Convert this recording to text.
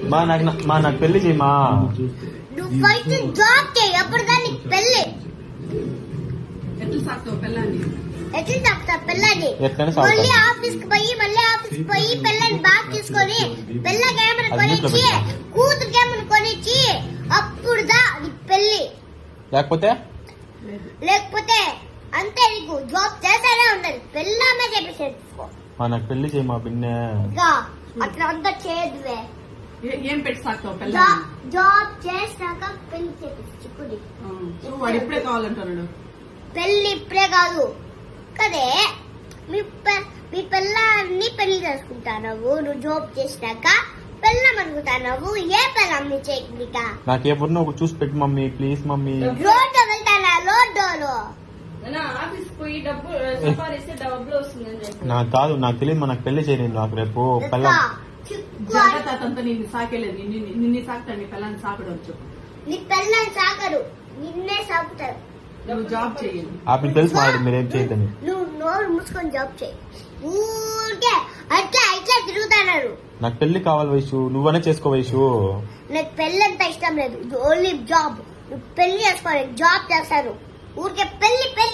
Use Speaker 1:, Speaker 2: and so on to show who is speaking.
Speaker 1: మా నాకు మా నాకు పెళ్లి చేయమా
Speaker 2: నువ్వు ఫస్ట్ జాబ్ చేయి అప్పుడు దాన్ని పెళ్లి
Speaker 3: ఎట్లా సాగుతావు పిల్లాన్ని
Speaker 2: ఎట్లా చెప్తా పిల్లని
Speaker 1: ఎట్లనే సాగుతా.
Speaker 2: మళ్ళీ ఆఫీస్ కి పోయి మళ్ళీ ఆఫీస్ కి పోయి పిల్లని బాగా తీసుకొని పిల్లకి ఏమైనా
Speaker 1: అది
Speaker 2: కొనిచ్చి
Speaker 1: ఇంట్లో
Speaker 2: కూతురికి ఏమైనా కొనిచ్చి అప్పుడు దా నీ పెళ్లి
Speaker 1: లేకపోతే
Speaker 2: లేకపోతే అంతే నీకు జాబ్ చేస్తానే ఉండాలి పెళ్ళామే చెప్పేసేసుకో
Speaker 1: మా నాకు పెళ్లి చేయమా బిన్నె
Speaker 2: ఇక అట్లా అంతా చేయదువే
Speaker 3: ఏ- ఏం పెట్టి సాగుతావు
Speaker 2: జా-
Speaker 3: పిల్లాన్ని
Speaker 2: జాబ్ చేసినాక పెళ్లి చేపించుకుని
Speaker 3: ఆ, సో వాడు ఇప్పుడే కావాలంటున్నాడు
Speaker 2: పెళ్లి ఇప్పుడే కాదు కదే మీ పె- మీ పిల్లాన్ని పెళ్లి చేసుకుంటావు నువ్వు జాబ్ చేసినాక పెళ్ళం అనుకుంటావు ఏ పెళ్ళం నీ చేయక
Speaker 1: నాకు ఎవరినో ఒక చూసి పెట్టు మమ్మీ ప్లీజ్ మమ్మీ
Speaker 2: రోడ్డు వెళ్తానా రోడ్డులో
Speaker 4: అన్నా ఆఫీస్ పోయి డబ్బు సంపాదిస్తే డబ్బులు వస్తుందని చెప్పి
Speaker 1: నాకు కాదు నాకు తెలియదు మా నాకు పెళ్లి చేయలేదు నాకు రేపు పెళ్ళ
Speaker 3: జగన్ తాతంతా నిన్ను సాకేలేదు నిన్ను నిన్ను సాకుతాడు నీ పిల్లాన్ని సాకడం వచ్చు
Speaker 2: నీ పెళ్ళని సాగరు నిన్నే సాగుతారు
Speaker 3: నువ్వు జాబ్ చేయండి
Speaker 1: ఆ పిల్ల తెలుసు మాట్లాడు మీరేం చేయదని
Speaker 2: నువ్వు నోరు మూసుకొని జాబ్ చేయి ఊరికే అట్లా ఇట్లా తిరుగుతున్నారు
Speaker 1: నాకు పెళ్లి కావాలి వయసు నువ్వనే చేసుకో వయసు
Speaker 2: నాకు పెళ్లి అంత ఇష్టం లేదు ఓన్లీ జాబ్ నువ్వు పెళ్లి చేసుకోవాలి జాబ్ చేస్తారు ఊరికే పెళ్లి పెళ్లి